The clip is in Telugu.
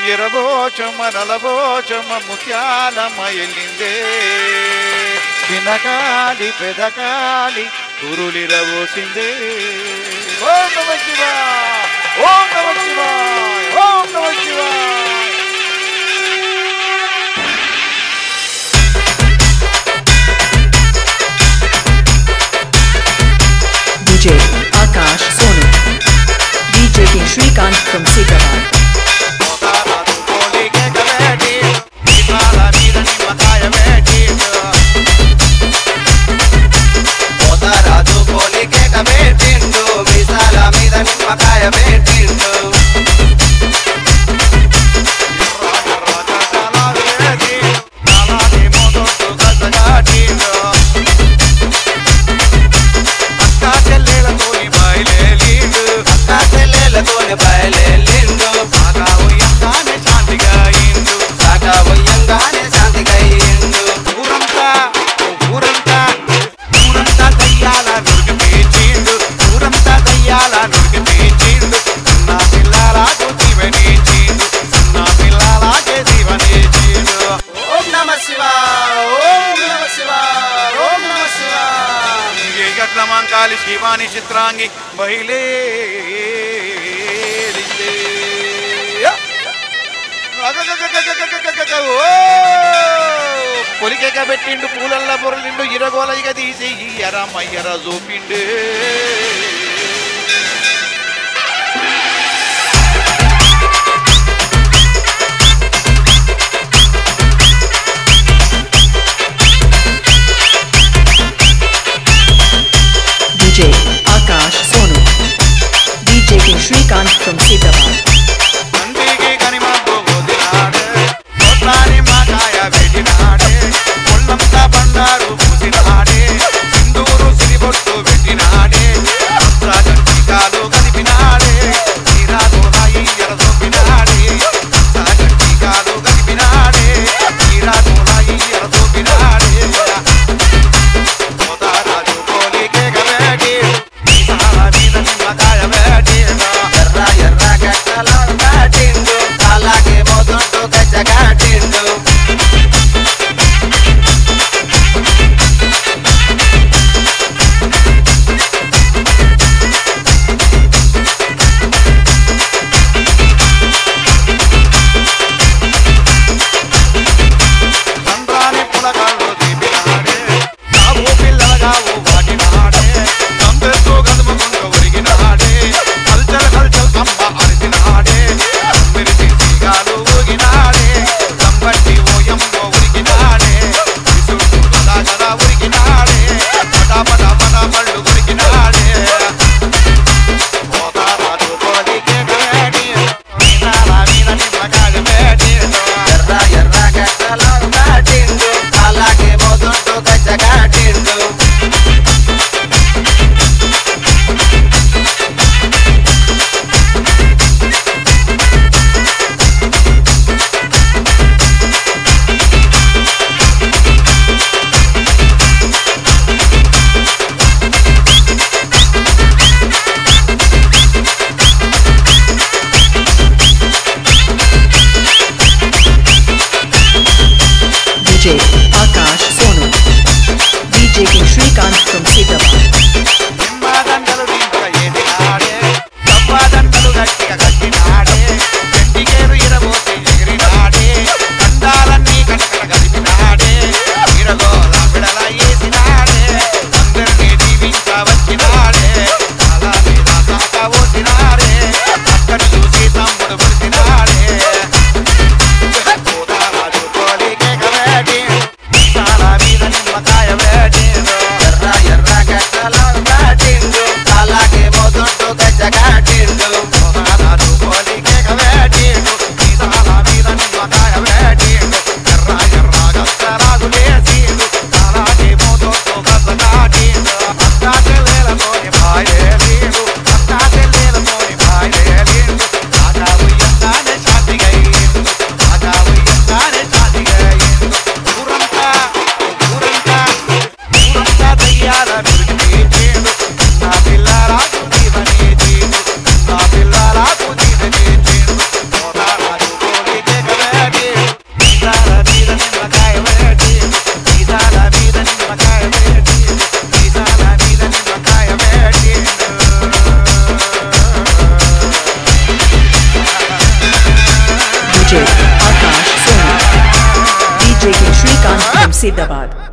ఎరబోచమ్మ నలబోచమ్మ ముత్యాలమ్మ ఎల్లిందే చిన్నకాలి పెదకాలి కురులిరబోసిందే ఓం నమ శివాయ ఓం నమ శివాయ ఓం నమ శివాయ DJ Akash Sonu. DJ King Shrikant from Sikabad. Potharaju పోలి కేక పెట్టిండు మీసాల మీద నిమ్మకాయ పెట్టిండు అక్కా చెల్లెలతోని బయలుదేరిండు సాగా ఉయ్యంగానే శాంతిగా అయ్యిండు ఊరంతా ఊరంతా ఊరంతా దయ్యాల నుడికి పేచిండు ఊరంతా దయ్యాల నుడికి పేచిండు నా పిల్లలకు జీవనిచ్చిండు నా పిల్లలకే జీవనిచ్చిండు ఓం నమ శివాయ ఓం నమ శివాయ ఓం నమ శివాయ గట్ల మంకాలి శివాని చిత్రాంగి బయలే పొలికెక్క పెట్టిండు పూలల్ల పొరలిండు ఇరగోల ఇక తీసి ఎరమయ్యర చూపిండు DJ Akash Sonu. DJ King Shrikant from Sikabad. తండ్రికి కనిమబ్బు వదిలాడే కొట్లాని మాకాయ పెట్టినాడే ఒళ్ళంతా బండారు పూసినాడే సింధూరు సిరిబొట్టు పెట్టినాడే వస్త్రాలు కలిపినాడే తీరాతో హాయి ఎరదొప్పినాడే వస్త్రాలు కలిపినాడే తీరాతో హాయి ఎరదొప్పినాడే పోతారాజు కోలికే కబేటి మీసాల మీద నిమ్మకాయ వేటి ఎర్ర ఎర్ర గట్టల Sidabad.